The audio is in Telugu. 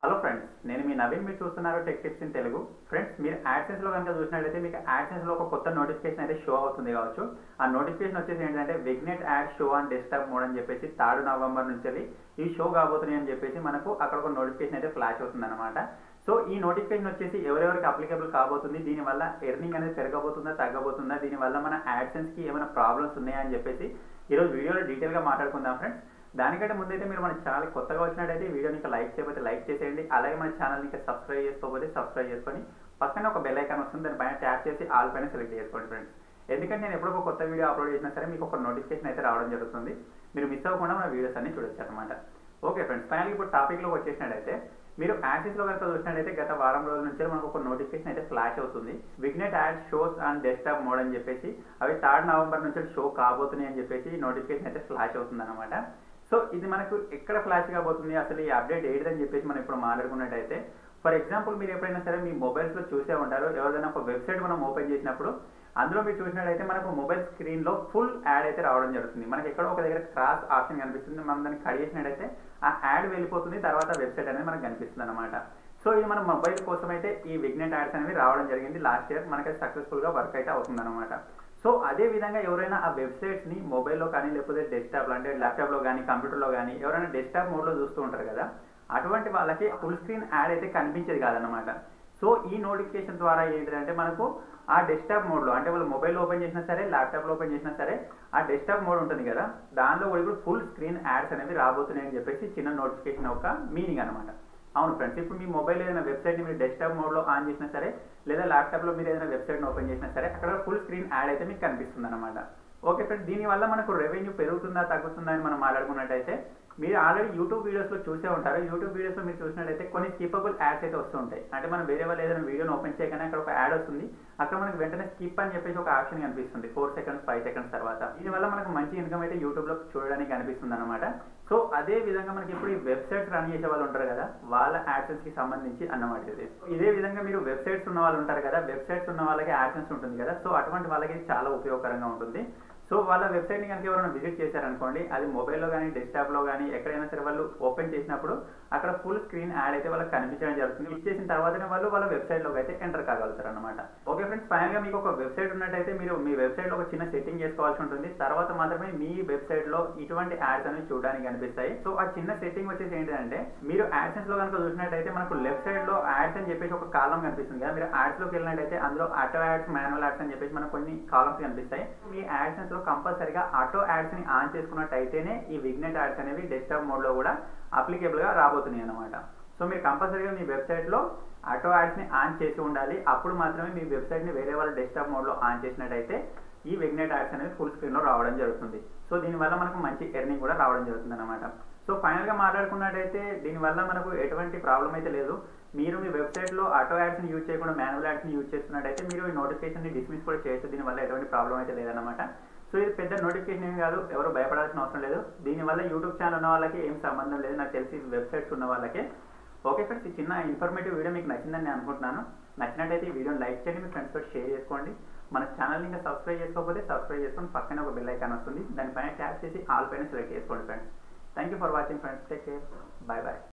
హలో ఫ్రెండ్స్ నేను మీ నవీన్ మీరు చూస్తున్నారు tech tips in Telugu friends మీరు యాడ్సెన్స్ లో కనుక చూసినట్లయితే మీకు యాడ్సెన్స్ లో ఒక కొత్త నోటిఫికేషన్ అయితే షో అవుతుంది కావచ్చు ఆ నోటిఫికేషన్ వచ్చేసి ఏంటంటే vignette ad show on desktop mode అని చెప్పేసి థర్డ్ నవంబర్ నుంచి వెళ్ళి ఈ షో కాబోతుంది అని చెప్పేసి మనకు అక్కడ ఒక నోటిఫికేషన్ అయితే ఫ్లాష్ అవుతుంది అనమాట సో ఈ నోటిఫికేషన్ వచ్చేసి ఎవరెవరికి అప్లికబుల్ కాబోతుంది దీనివల్ల ఎర్నింగ్ అనేది పెరగబోతుందా తగ్గబోతుందా దీనివల్ల మన యాడ్సెన్స్ కి ఏమైనా ప్రాబ్లమ్స్ ఉన్నాయా అని చెప్పేసి ఈరోజు వీడియోలో డీటెయిల్ గా మాట్లాడుకుందాం ఫ్రెండ్స్ దానికంటే ముందైతే మీరు మన ఛానల్ కొత్తగా వచ్చినట్టయితే వీడియోని ఇంకా లైక్ చేయకపోతే లైక్ చేసేయండి అలాగే మన ఛానల్ ఇంకా సబ్స్క్రైబ్ చేసుకోకపోతే సబ్స్క్రైబ్ చేసుకొని పక్కన ఒక బెల్ ఐకాన్ వస్తుంది దానిపైన ట్యాప్ చేసి ఆల్ పైన సెలెక్ట్ చేసుకోండి ఫ్రెండ్స్ ఎందుకంటే నేను ఎప్పుడో ఒక కొత్త వీడియో అప్లోడ్ చేసినా సరే మీకు ఒక నోటిఫికేషన్ అయితే రావడం జరుగుతుంది మీరు మిస్ అవ్వకుండా మన వీడియోస్ అన్ని చూడొచ్చు అనమాట ఓకే ఫ్రెండ్స్ ఫైనల్ ఇప్పుడు టాపిక్లోకి వచ్చేసినట్టయితే మీరు యాడ్సెస్ లో కనుక చూసినట్టయితే గత వారం రోజుల నుంచి మనకు ఒక నోటిఫికేషన్ అయితే ఫ్లాష్ అవుతుంది vignette ad shows on desktop mode అని చెప్పేసి అవి థర్డ్ నవంబర్ నుంచి షో కాబోతున్నాయి అని చెప్పేసి నోటిఫికేషన్ అయితే ఫ్లాష్ అవుతుంది అనమాట సో ఇది మనకు ఎక్కడ ఫ్లాష్ కాబోతుంది అసలు ఈ అప్డేట్ ఏంటిదని చెప్పేసి మనం ఇప్పుడు మాట్లాడుకున్నట్టయితే ఫర్ ఎగ్జాంపుల్ మీరు ఎప్పుడైనా సరే మీ మొబైల్స్లో చూసే ఉంటారు ఎవరైనా ఒక వెబ్సైట్ మనం ఓపెన్ చేసినప్పుడు అందులో మీరు చూసినట్టయితే మనకు మొబైల్ స్క్రీన్లో ఫుల్ యాడ్ అయితే రావడం జరుగుతుంది మనకి ఎక్కడో ఒక దగ్గర క్రాస్ ఆప్షన్ కనిపిస్తుంది మనం దాన్ని కట్ చేసినట్టయితే ఆ యాడ్ వెళ్ళిపోతుంది తర్వాత వెబ్సైట్ అనేది మనకు కనిపిస్తుంది అనమాట సో ఇది మన మొబైల్ కోసం అయితే ఈ విగ్నెట్ యాడ్స్ అనేవి రావడం జరిగింది లాస్ట్ ఇయర్ మనకైతే సక్సెస్ఫుల్గా వర్క్ అయితే అవుతుంది అనమాట సో అదే విధంగా ఎవరైనా ఆ వెబ్సైట్స్ ని మొబైల్లో కానీ లేకపోతే డెస్క్టాప్ అంటే ల్యాప్టాప్ లో కానీ కంప్యూటర్ లో కానీ ఎవరైనా డెస్క్టాప్ మోడ్ లో చూస్తూ ఉంటారు కదా అటువంటి వాళ్ళకి ఫుల్ స్క్రీన్ యాడ్ అయితే కనిపించేది కాదనమాట సో ఈ నోటిఫికేషన్ ద్వారా ఏంటంటే మనకు ఆ డెస్క్టాప్ మోడ్లో అంటే వాళ్ళు మొబైల్ ఓపెన్ చేసినా సరే ల్యాప్టాప్లో ఓపెన్ చేసినా సరే ఆ డెస్క్టాప్ మోడ్ ఉంటుంది కదా దానిలో కూడా ఇప్పుడు ఫుల్ స్క్రీన్ యాడ్స్ అనేవి రాబోతున్నాయని చెప్పేసి చిన్న నోటిఫికేషన్ యొక్క మీనింగ్ అనమాట అవును ఫ్రెండ్స్ ఇప్పుడు మీ మొబైల్ ఏదైనా వెబ్సైట్ మీరు డెస్క్టాప్ మోడ్లో ఆన్ చేసినా సరే లేదా ల్యాప్టాప్లో మీరు ఏదైనా వెబ్సైట్ని ఓపెన్ చేసినా సరే అక్కడ ఫుల్ స్క్రీన్ యాడ్ అయితే మీకు కనిపిస్తుంది అనమాట ఓకే ఫ్రెండ్స్ దీనివల్ల మనకు రెవెన్యూ పెరుగుతుందా తగ్గుతుందా అని మనం మాట్లాడుకున్నట్టయితే మీరు ఆల్రెడీ యూట్యూబ్ వీడియోస్లో చూసే ఉంటారు యూట్యూబ్ వీడియోస్లో మీరు చూసినట్టయితే కొన్ని స్కిప్పబుల్ యాడ్స్ అయితే వస్తూ ఉంటాయి అంటే మనం వేరే వాళ్ళు ఏదైనా వీడియోని ఓపెన్ చేయగానే అక్కడ ఒక యాడ్ వస్తుంది అక్కడ మనకి వెంటనే స్కిప్ అని చెప్పేసి ఒక ఆప్షన్ కనిపిస్తుంది ఫోర్ సెకండ్స్ ఫైవ్ సెకండ్స్ తర్వాత దీనివల్ల మనకు మంచి ఇన్కమ్ అయితే యూట్యూబ్లో చూడడానికి కనిపిస్తుంది అనమాట సో అదే విధంగా మనకి ఇప్పుడు ఈ వెబ్సైట్స్ రన్ చేసే వాళ్ళు ఉంటారు కదా వాళ్ళ యాడ్సెన్స్ కి సంబంధించి అన్నమాట ఇది ఇదే విధంగా మీరు వెబ్సైట్స్ ఉన్న వాళ్ళు ఉంటారు కదా వెబ్సైట్స్ ఉన్న వాళ్ళకి యాడ్సెన్స్ ఉంటుంది కదా సో అటువంటి వాళ్ళకి ఇది చాలా ఉపయోగకరంగా ఉంటుంది సో వాళ్ళ వెబ్సైట్ని కనుక ఎవరైనా విజిట్ చేశారనుకోండి అది మొబైల్లో కానీ డెస్క్టాప్లో కానీ ఎక్కడైనా సరే వాళ్ళు ఓపెన్ చేసినప్పుడు అక్కడ ఫుల్ స్క్రీన్ యాడ్ అయితే వాళ్ళకి కనిపించడం జరుగుతుంది క్లిక్ చేసిన తర్వాతనే వాళ్ళు వాళ్ళ వెబ్సైట్లోకి అయితే ఎంటర్ కాగలుగుతారు అనమాట ఓకే ఫ్రెండ్స్ ఫైనల్గా మీకు ఒక వెబ్సైట్ ఉన్నట్టయితే మీరు మీ వెబ్సైట్లో ఒక చిన్న సెట్టింగ్ చేసుకోవాల్సి ఉంటుంది తర్వాత మాత్రమే మీ వెబ్సైట్లో ఇటువంటి యాడ్స్ అనేవి చూడడానికి కనిపిస్తాయి సో ఆ చిన్న సెట్టింగ్ వచ్చేసి ఏంటంటే మీరు యాడ్సెన్స్ లో కనుక చూసినట్టయితే మనకు లెఫ్ట్ సైడ్ లో యాడ్స్ అని చెప్పేసి ఒక కాలం కనిపిస్తుంది కదా మీరు యాడ్స్ లోకి వెళ్ళినట్టయితే అందులో ఆటో యాడ్స్ మాన్యువల్ యాడ్స్ అని చెప్పేసి మనకు కొన్ని కాలమ్స్ కనిపిస్తాయి మీ యాడ్సెన్స్ లో కంపల్సరీగా ఆటో యాడ్స్ ని ఆన్ చేసుకున్నట్టయితేనే ఈ విగ్నెట్ యాడ్స్ అనేవి డెస్క్టాప్ మోడ్ లో కూడా అప్లికేబుల్ గా రాబోతున్నాయి అనమాట సో మీరు కంపల్సరీగా మీ వెబ్సైట్ లో ఆటో యాడ్స్ ని ఆన్ చేసి ఉండాలి అప్పుడు మాత్రమే మీ వెబ్సైట్ ని వేరే వాళ్ళ డెస్క్టాప్ మోడ్ లో ఆన్ చేసినట్టయితే ఈ విగ్నెట్ యాడ్స్ అనేది ఫుల్ స్క్రీన్ లో రావడం జరుగుతుంది సో దీనివల్ల మనకు మంచి ఎర్నింగ్ కూడా రావడం జరుగుతుంది అనమాట సో ఫైనల్ గా మాట్లాడుకున్నట్టయితే దీనివల్ల మనకు ఎటువంటి ప్రాబ్లం అయితే లేదు మీరు మీ వెబ్సైట్ లో ఆటో యాడ్స్ ని యూజ్ చేయకుండా మాన్యువల్ యాడ్స్ ని యూజ్ చేస్తున్నట్టయితే మీరు ఈ నోటిఫికేషన్ ని డిస్మిస్ కూడా చేయొచ్చు దీనివల్ల ఎటువంటి ప్రాబ్లం అయితే లేదన్నమాట సో ఇది పెద్ద నోటిఫికేషన్ ఏం కాదు ఎవరు భయపడాల్సిన అవసరం లేదు దీనివల్ల యూట్యూబ్ ఛానల్ ఉన్న వాళ్ళకి ఏం సంబంధం లేదు నాకు తెలిసి వెబ్సైట్స్ ఉన్న వాళ్ళకి ఓకే ఫ్రెండ్స్ ఈ చిన్న ఇన్ఫర్మేటివ్ వీడియో మీకు నచ్చిందని నేను అనుకుంటున్నాను నచ్చినట్టయితే ఈ వీడియోని లైక్ చేయండి మీ ఫ్రెండ్స్ తోటి షేర్ చేసుకోండి మన ఛానల్ ఇంకా సబ్స్క్రైబ్ చేసుకోకపోతే సబ్స్క్రైబ్ చేసుకొని పక్కన ఒక బెల్ ఐకాన్ వస్తుంది దానిపైన ట్యాప్ చేసి ఆల్ పైన సెలెక్ట్ చేసుకోండి friends thank you for watching friends take care bye bye